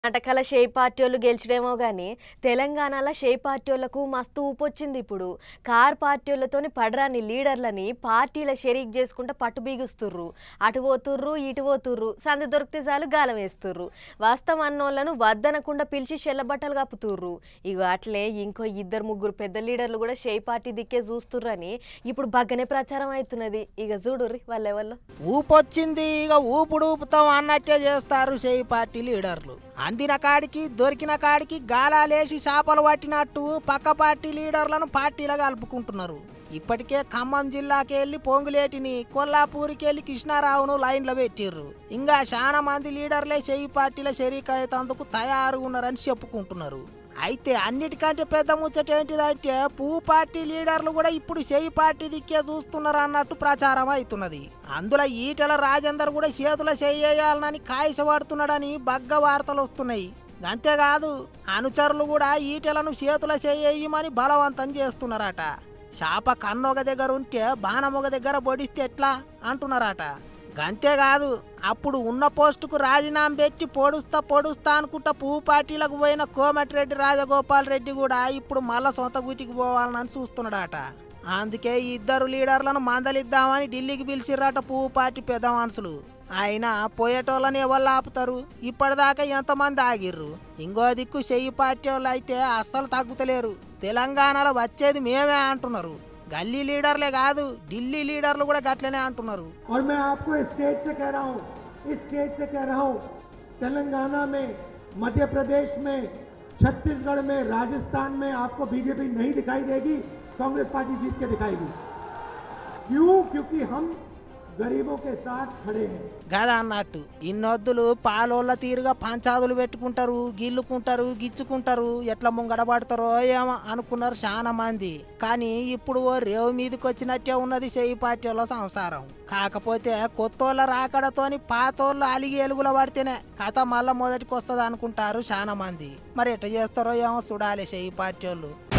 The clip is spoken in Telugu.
నాటకాల షే పార్టీ వాళ్ళు గెలిచడేమో కానీ తెలంగాణలో షే పార్టీ వాళ్ళకు మస్తు ఊపొచ్చింది ఇప్పుడు కార్ పార్టీ వాళ్ళతోని పడరాని లీడర్లని పార్టీల షరీక్ చేసుకుంటా పట్టు బీగుస్తుర్రు అటు పోతుర్రు ఇటు పోతుర్రు సంద దొరికితే చాలు గాలం వేస్తుర్రు వాస్తవం అన్నోళ్ళను వద్దనకుండా పిలిచి చెల్లబట్టలు కప్పుతుర్రు ఇక అట్లే ఇంకో ఇద్దరు ముగ్గురు పెద్ద లీడర్లు కూడా షే పార్టీ దిక్కే చూస్తుర్రని ఇప్పుడు బగ్గనే ప్రచారం అవుతున్నది ఇక చూడుర్రి వాళ్ళెవల్లో ఊపొచ్చింది ఇక ఊపుడు ఊపుతాం అన్నట్టే చేస్తారు చేయి పార్టీ లీడర్లు అందిన కాడికి దొరికిన కాడికి గాలాలేసి చేపలు పట్టినట్టు పక్క పార్టీ లీడర్లను పార్టీలో కలుపుకుంటున్నారు ఇప్పటికే ఖమ్మం జిల్లాకి వెళ్ళి పొంగులేటిని కొల్లాపూర్కి వెళ్ళి కృష్ణారావును లైన్లో పెట్టిర్రు ఇంకా చాలా మంది లీడర్లే చేయి పార్టీలో షరీక్ అయ్యేందుకు తయారు ఉన్నారని చెప్పుకుంటున్నారు అయితే అన్నిటికంటే పెద్ద ముచ్చట ఏంటిదంటే పువ్వు పార్టీ లీడర్లు కూడా ఇప్పుడు చేయి పార్టీ దిక్కే చూస్తున్నారు అన్నట్టు ప్రచారం అవుతున్నది అందులో ఈటెల రాజేందర్ కూడా చేతుల చేయాలని కాయసపడుతున్నాడని బగ్గ వార్తలు వస్తున్నాయి అంతేకాదు అనుచరులు కూడా ఈటెలను చేతుల చేయమని బలవంతం చేస్తున్నారట శాప కన్నొక దగ్గర ఉంటే బాణం ఒక దగ్గర పొడిస్తే ఎట్లా అంటున్నారట గంతేకాదు అప్పుడు ఉన్న పోస్టుకు రాజీనామా పెట్టి పొడుస్తా పొడుస్తా అనుకుంటా పువ్వు పార్టీలకు పోయిన కోమటిరెడ్డి రాజగోపాల్ రెడ్డి కూడా ఇప్పుడు మళ్ళా సొంత గుటికి పోవాలని చూస్తున్నాడట అందుకే ఈ ఇద్దరు లీడర్లను మందలిద్దామని ఢిల్లీకి పిలిచిర్రట పువ్వు పార్టీ పెద్ద మనుషులు అయినా పోయేటోళ్ళని ఎవరు ఆపుతారు ఇప్పటిదాకా ఎంతమంది ఆగిర్రు ఇంకో దిక్కు చెయ్యి పార్టీ వాళ్ళు అయితే అస్సలు తగ్గుతలేరు తెలంగాణలో వచ్చేది మేమే అంటున్నారు గల్లీ లీడర్లే కాదు ఢిల్లీ లీడర్లు కూడా గట్లనే అంటున్నారు और मैं आपको इस स्टेज से कह रहा हूं इस स्टेज से कह रहा हूं तेलंगाना में मध्य प्रदेश में छत्तीसगढ़ में राजस्थान में आपको बीजेपी नहीं दिखाई देगी कांग्रेस पार्टी जीत के दिखाएगी क्यों क्योंकि हम गरीबों के साथ खड़े हैं గదా అన్నట్టు ఇన్నొద్దులు పాలోళ్ళ తీరుగా పంచాదులు పెట్టుకుంటారు గిల్లుకుంటారు గిచ్చుకుంటారు ఎట్లా ముంగడబడతారో ఏమో అనుకున్నారు చాలా మంది కానీ ఇప్పుడు ఓ రేవు మీదకి వచ్చినట్టే ఉన్నది చెయ్యి పార్టీలో సంసారం కాకపోతే కొత్తోళ్ళ రాకడతోని పాతోళ్ళు అలిగి ఎలుగుల పడితేనే కథ మళ్ళా మొదటికి వస్తుంది అనుకుంటారు చాలా మంది మరి ఎట్లా చేస్తారో ఏమో చూడాలి చెయ్యి పార్టీ వాళ్ళు